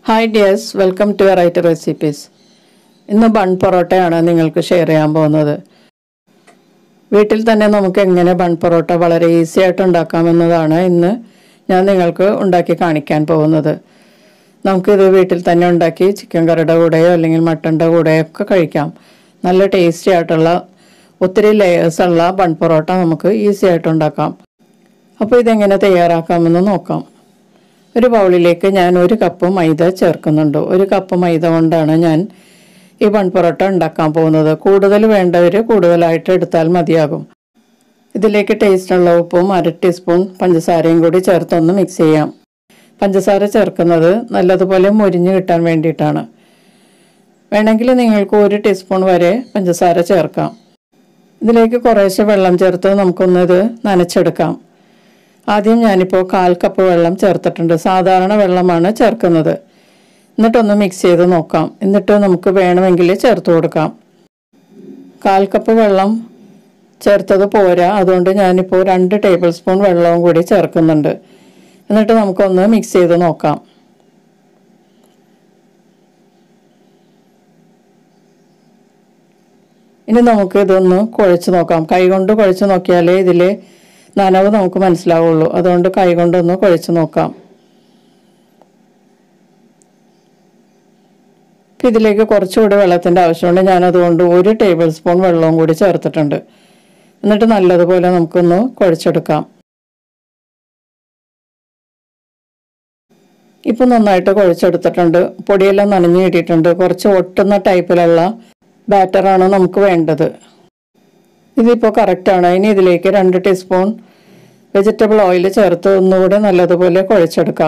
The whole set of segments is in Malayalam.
hi dears welcome to right recipes ഇന്ന് ബൺ പൊറോട്ടയാണ് നിങ്ങൾക്ക് ഷെയർ ചെയ്യാൻ പോകുന്നത് വീട്ടിൽ തന്നെ നമുക്ക് എങ്ങനെ ബൺ പൊറോട്ട വളരെ ഈസി ആയിട്ട് ഉണ്ടാക്കാമെന്നതാണ് ഇന്ന് ഞാൻ നിങ്ങൾക്ക് ഉണ്ടാക്കി കാണിക്കാൻ പോകുന്നത് നമുക്കിത് വീട്ടിൽ തന്നെ ഉണ്ടാക്കി ചിക്കൻ കറിയുടെ കൂടെയോ അല്ലെങ്കിൽ മട്ടൻ്റെ കൂടെയോ ഒക്കെ കഴിക്കാം നല്ല ടേസ്റ്റി ആയിട്ടുള്ള ഒത്തിരി ലെയേഴ്സ് ഉള്ള ബൺ പൊറോട്ട നമുക്ക് ഈസി ആയിട്ട് ഉണ്ടാക്കാം അപ്പോൾ ഇതെങ്ങനെ തയ്യാറാക്കാമെന്ന് നോക്കാം ഒരു ബൗളിലേക്ക് ഞാൻ ഒരു കപ്പ് മൈദ ചേർക്കുന്നുണ്ട് ഒരു കപ്പ് മൈദ കൊണ്ടാണ് ഞാൻ ഈ ബൺ പൊറോട്ട ഉണ്ടാക്കാൻ പോകുന്നത് കൂടുതൽ വേണ്ടവർ കൂടുതലായിട്ട് എടുത്താൽ മതിയാകും ഇതിലേക്ക് ടേസ്റ്റുള്ള ഉപ്പും അര ടീസ്പൂൺ പഞ്ചസാരയും കൂടി ചേർത്തൊന്ന് മിക്സ് ചെയ്യാം പഞ്ചസാര ചേർക്കുന്നത് നല്ലതുപോലെ മുരിഞ്ഞ് കിട്ടാൻ വേണ്ടിയിട്ടാണ് വേണമെങ്കിൽ നിങ്ങൾക്ക് ഒരു ടീസ്പൂൺ വരെ പഞ്ചസാര ചേർക്കാം ഇതിലേക്ക് കുറേശ്ശെ വെള്ളം ചേർത്ത് നമുക്കൊന്ന് ഇത് നനച്ചെടുക്കാം ആദ്യം ഞാനിപ്പോൾ കാൽ കപ്പ് വെള്ളം ചേർത്തിട്ടുണ്ട് സാധാരണ വെള്ളമാണ് ചേർക്കുന്നത് എന്നിട്ടൊന്ന് മിക്സ് ചെയ്ത് നോക്കാം എന്നിട്ട് നമുക്ക് വേണമെങ്കിൽ ചേർത്ത് കൊടുക്കാം കാൽ കപ്പ് വെള്ളം ചേർത്തത് പോരാ അതുകൊണ്ട് ഞാനിപ്പോൾ രണ്ട് ടേബിൾ സ്പൂൺ വെള്ളവും കൂടി ചേർക്കുന്നുണ്ട് എന്നിട്ട് നമുക്കൊന്ന് മിക്സ് ചെയ്ത് നോക്കാം ഇനി നമുക്ക് ഇതൊന്ന് കുഴച്ച് നോക്കാം കൈകൊണ്ട് കുഴച്ച് നോക്കിയാലേ ഇതിൽ നനവ് നമുക്ക് മനസ്സിലാവുള്ളൂ അതുകൊണ്ട് കൈകൊണ്ടൊന്ന് കുഴച്ച് നോക്കാം ഇപ്പം ഇതിലേക്ക് കുറച്ചുകൂടി വെള്ളത്തിൻ്റെ ആവശ്യമുണ്ട് ഞാനതുകൊണ്ട് ഒരു ടേബിൾ സ്പൂൺ വെള്ളവും കൂടി ചേർത്തിട്ടുണ്ട് എന്നിട്ട് നല്ലതുപോലെ നമുക്കൊന്ന് കുഴച്ചെടുക്കാം ഇപ്പം നന്നായിട്ട് കുഴച്ചെടുത്തിട്ടുണ്ട് പൊടിയെല്ലാം നനഞ്ഞു കിട്ടിയിട്ടുണ്ട് കുറച്ച് ഒട്ടുന്ന ടൈപ്പിലുള്ള ബാറ്ററാണ് നമുക്ക് വേണ്ടത് ഇതിപ്പോൾ കറക്റ്റാണ് ഇനി ഇതിലേക്ക് രണ്ട് ടീസ്പൂൺ വെജിറ്റബിൾ ഓയിൽ ചേർത്ത് ഒന്നുകൂടെ നല്ലതുപോലെ കുഴച്ചെടുക്കാം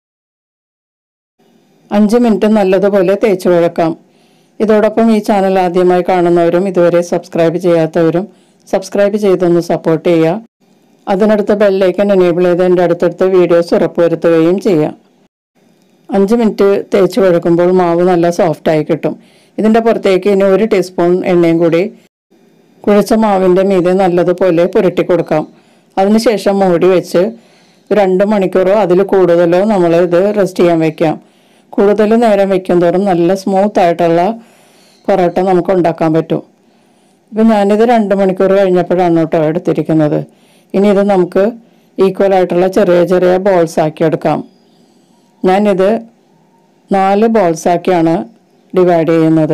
അഞ്ച് മിനിറ്റ് നല്ലതുപോലെ തേച്ച് കുഴക്കാം ഇതോടൊപ്പം ഈ ചാനൽ ആദ്യമായി കാണുന്നവരും ഇതുവരെ സബ്സ്ക്രൈബ് ചെയ്യാത്തവരും സബ്സ്ക്രൈബ് ചെയ്തൊന്ന് സപ്പോർട്ട് ചെയ്യുക അതിനടുത്ത് ബെല്ലൈക്കൻ എനേബിൾ ചെയ്ത് എൻ്റെ അടുത്തടുത്ത് വീഡിയോസ് ഉറപ്പുവരുത്തുകയും ചെയ്യാം അഞ്ച് മിനിറ്റ് തേച്ച് കുഴക്കുമ്പോൾ മാവ് നല്ല സോഫ്റ്റായി കിട്ടും ഇതിൻ്റെ പുറത്തേക്ക് ഇനി ഒരു ടീസ്പൂൺ എണ്ണയും കൂടി കുഴച്ച മാവിൻ്റെ മീതെ നല്ലതുപോലെ പുരട്ടി കൊടുക്കാം അതിനുശേഷം മൂടി വെച്ച് രണ്ട് മണിക്കൂറോ അതിൽ കൂടുതലോ നമ്മൾ ഇത് റെസ്റ്റ് ചെയ്യാൻ വെക്കാം കൂടുതൽ നേരം വെക്കും തോറും നല്ല സ്മൂത്ത് ആയിട്ടുള്ള പൊറോട്ട നമുക്ക് ഉണ്ടാക്കാൻ പറ്റും ഇപ്പം ഞാനിത് രണ്ട് മണിക്കൂർ കഴിഞ്ഞപ്പോഴാണ് കേട്ടോ എടുത്തിരിക്കുന്നത് ഇനി ഇത് നമുക്ക് ഈക്വൽ ആയിട്ടുള്ള ചെറിയ ചെറിയ ബോൾസ് ആക്കി എടുക്കാം ഞാനിത് നാല് ബോൾസ് ആക്കിയാണ് ഡിവൈഡ് ചെയ്യുന്നത്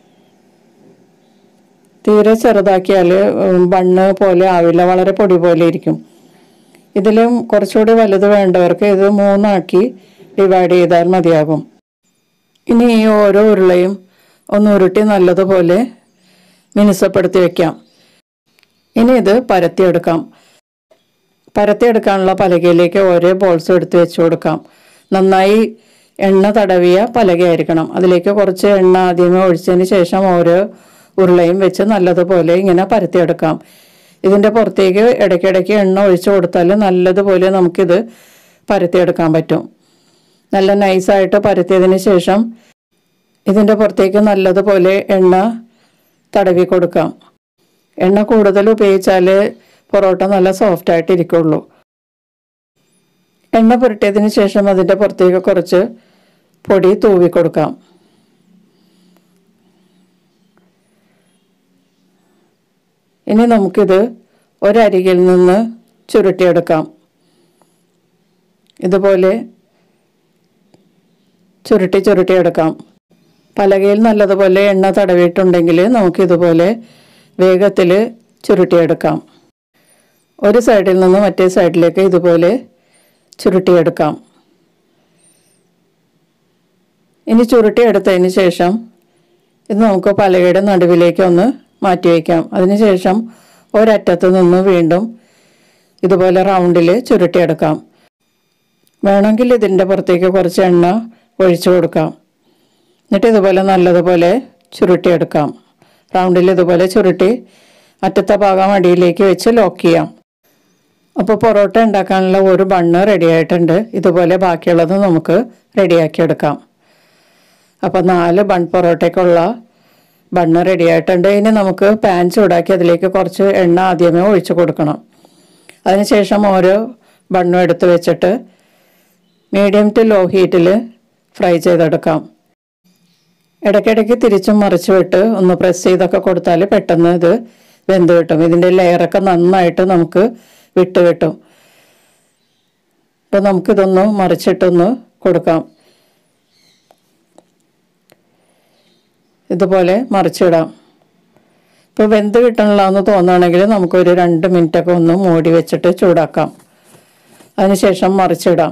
തീരെ ചെറുതാക്കിയാൽ ബണ്ണ് പോലെ ആവില്ല വളരെ പൊടി പോലെ ഇരിക്കും ഇതിലും കുറച്ചുകൂടി വലുത് വേണ്ടവർക്ക് ഇത് മൂന്നാക്കി ഡിവൈഡ് ചെയ്താൽ മതിയാകും ഇനി ഈ ഓരോ ഉരുളയും ഒന്ന് ഉരുട്ടി നല്ലതുപോലെ മിനുസപ്പെടുത്തി വെക്കാം ഇനി ഇത് പരത്തിയെടുക്കാം പരത്തിയെടുക്കാനുള്ള പലകയിലേക്ക് ഓരോ ബോൾസ് എടുത്ത് വെച്ച് കൊടുക്കാം നന്നായി എണ്ണ തടവിയ പലകയായിരിക്കണം അതിലേക്ക് കുറച്ച് എണ്ണ ആദ്യമേ ഒഴിച്ചതിന് ശേഷം ഓരോ ഉരുളയും വെച്ച് നല്ലതുപോലെ ഇങ്ങനെ പരത്തിയെടുക്കാം ഇതിൻ്റെ പുറത്തേക്ക് ഇടയ്ക്കിടയ്ക്ക് എണ്ണ ഒഴിച്ചു കൊടുത്താൽ നല്ലതുപോലെ നമുക്കിത് പരത്തിയെടുക്കാൻ പറ്റും നല്ല നൈസായിട്ട് പരത്തിയതിന് ശേഷം ഇതിൻ്റെ പുറത്തേക്ക് നല്ലതുപോലെ എണ്ണ തടവി കൊടുക്കാം എണ്ണ കൂടുതൽ ഉപയോഗിച്ചാൽ പൊറോട്ട നല്ല സോഫ്റ്റായിട്ട് ഇരിക്കുള്ളൂ എണ്ണ പുരട്ടിയതിന് ശേഷം അതിൻ്റെ പുറത്തേക്ക് കുറച്ച് പൊടി തൂവി കൊടുക്കാം ഇനി നമുക്കിത് ഒരരികിൽ നിന്ന് ചുരുട്ടിയെടുക്കാം ഇതുപോലെ ചുരുട്ടി ചുരുട്ടിയെടുക്കാം പലകയിൽ നല്ലതുപോലെ എണ്ണ തടവിയിട്ടുണ്ടെങ്കിൽ നമുക്കിതുപോലെ വേഗത്തിൽ ചുരുട്ടിയെടുക്കാം ഒരു സൈഡിൽ നിന്ന് മറ്റേ സൈഡിലേക്ക് ഇതുപോലെ ചുരുട്ടിയെടുക്കാം ഇനി ചുരുട്ടിയെടുത്തതിന് ശേഷം ഇത് നമുക്ക് പലകയുടെ നടുവിലേക്ക് ഒന്ന് മാറ്റി വയ്ക്കാം അതിനുശേഷം ഒരറ്റത്ത് നിന്ന് വീണ്ടും ഇതുപോലെ റൗണ്ടിൽ ചുരുട്ടിയെടുക്കാം വേണമെങ്കിൽ ഇതിൻ്റെ പുറത്തേക്ക് കുറച്ച് എണ്ണ ഒഴിച്ചു കൊടുക്കാം എന്നിട്ട് ഇതുപോലെ നല്ലതുപോലെ ചുരുട്ടിയെടുക്കാം റൗണ്ടിൽ ഇതുപോലെ ചുരുട്ടി അറ്റത്തെ ഭാഗം അടിയിലേക്ക് വെച്ച് ലോക്ക് ചെയ്യാം അപ്പോൾ പൊറോട്ട ഉണ്ടാക്കാനുള്ള ഒരു ബണ്ണ് റെഡി ആയിട്ടുണ്ട് ഇതുപോലെ ബാക്കിയുള്ളത് നമുക്ക് റെഡിയാക്കി എടുക്കാം അപ്പോൾ നാല് ബൺ പൊറോട്ടയ്ക്കുള്ള ബണ്ണ് റെഡി ആയിട്ടുണ്ട് ഇനി നമുക്ക് പാൻ ചൂടാക്കി അതിലേക്ക് കുറച്ച് എണ്ണ ആദ്യമേ ഒഴിച്ചു കൊടുക്കണം അതിനുശേഷം ഓരോ ബണ്ണും എടുത്ത് വെച്ചിട്ട് മീഡിയം ടു ലോ ഹീറ്റിൽ ഫ്രൈ ചെയ്തെടുക്കാം ഇടയ്ക്കിടയ്ക്ക് തിരിച്ചും മറിച്ചു വിട്ട് ഒന്ന് പ്രസ് ചെയ്തൊക്കെ കൊടുത്താൽ പെട്ടെന്ന് ഇത് വെന്ത് കിട്ടും ഇതിൻ്റെ ലെയറൊക്കെ നന്നായിട്ട് നമുക്ക് വിട്ട് കിട്ടും അപ്പോൾ നമുക്കിതൊന്ന് മറിച്ചിട്ടൊന്ന് കൊടുക്കാം ഇതുപോലെ മറിച്ചിടാം ഇപ്പോൾ വെന്ത് കിട്ടണില്ലാന്ന് തോന്നുകയാണെങ്കിൽ നമുക്കൊരു രണ്ട് മിനിറ്റൊക്കെ ഒന്ന് മൂടി വെച്ചിട്ട് ചൂടാക്കാം അതിനുശേഷം മറിച്ചിടാം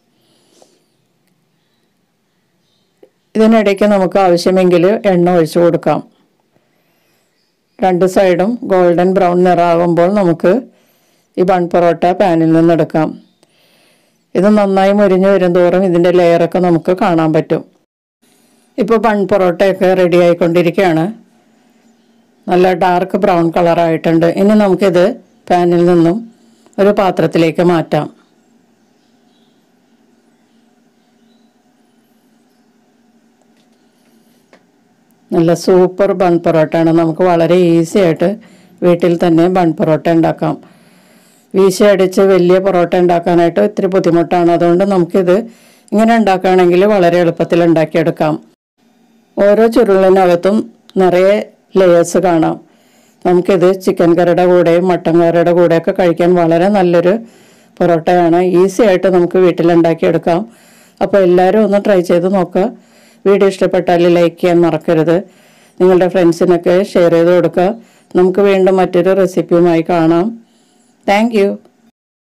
ഇതിനിടയ്ക്ക് നമുക്ക് ആവശ്യമെങ്കിൽ എണ്ണ ഒഴിച്ചു കൊടുക്കാം രണ്ട് സൈഡും ഗോൾഡൻ ബ്രൗൺ നിറാകുമ്പോൾ നമുക്ക് ഈ ബൺ പൊറോട്ട പാനിൽ നിന്നെടുക്കാം ഇത് നന്നായി മുരിഞ്ഞു വരും തോറും ഇതിൻ്റെ ലെയറൊക്കെ നമുക്ക് കാണാൻ പറ്റും ഇപ്പോൾ ബൺ പൊറോട്ടയൊക്കെ റെഡി ആയിക്കൊണ്ടിരിക്കുകയാണ് നല്ല ഡാർക്ക് ബ്രൗൺ കളറായിട്ടുണ്ട് ഇനി നമുക്കിത് പാനിൽ നിന്നും ഒരു പാത്രത്തിലേക്ക് മാറ്റാം നല്ല സൂപ്പർ ബൺ പൊറോട്ടയാണ് നമുക്ക് വളരെ ഈസി ആയിട്ട് വീട്ടിൽ തന്നെ ബൺ പൊറോട്ട ഉണ്ടാക്കാം വീശി അടിച്ച് വലിയ പൊറോട്ട ഉണ്ടാക്കാനായിട്ട് ഇത്തിരി ബുദ്ധിമുട്ടാണ് അതുകൊണ്ട് നമുക്കിത് ഇങ്ങനെ ഉണ്ടാക്കുകയാണെങ്കിൽ വളരെ എളുപ്പത്തിൽ ഉണ്ടാക്കിയെടുക്കാം ഓരോ ചുരുളിനകത്തും നിറയെ ലെയേഴ്സ് കാണാം നമുക്കിത് ചിക്കൻ കറിയുടെ കൂടെയും മട്ടൻ കറിയുടെ കൂടെയൊക്കെ കഴിക്കാൻ വളരെ നല്ലൊരു പൊറോട്ടയാണ് ഈസി ആയിട്ട് നമുക്ക് വീട്ടിലുണ്ടാക്കിയെടുക്കാം അപ്പോൾ എല്ലാവരും ഒന്ന് ട്രൈ ചെയ്ത് നോക്കുക വീഡിയോ ഇഷ്ടപ്പെട്ടാൽ ലൈക്ക് ചെയ്യാൻ മറക്കരുത് നിങ്ങളുടെ ഫ്രണ്ട്സിനൊക്കെ ഷെയർ ചെയ്ത് കൊടുക്കുക നമുക്ക് വീണ്ടും മറ്റൊരു റെസിപ്പിയുമായി കാണാം താങ്ക്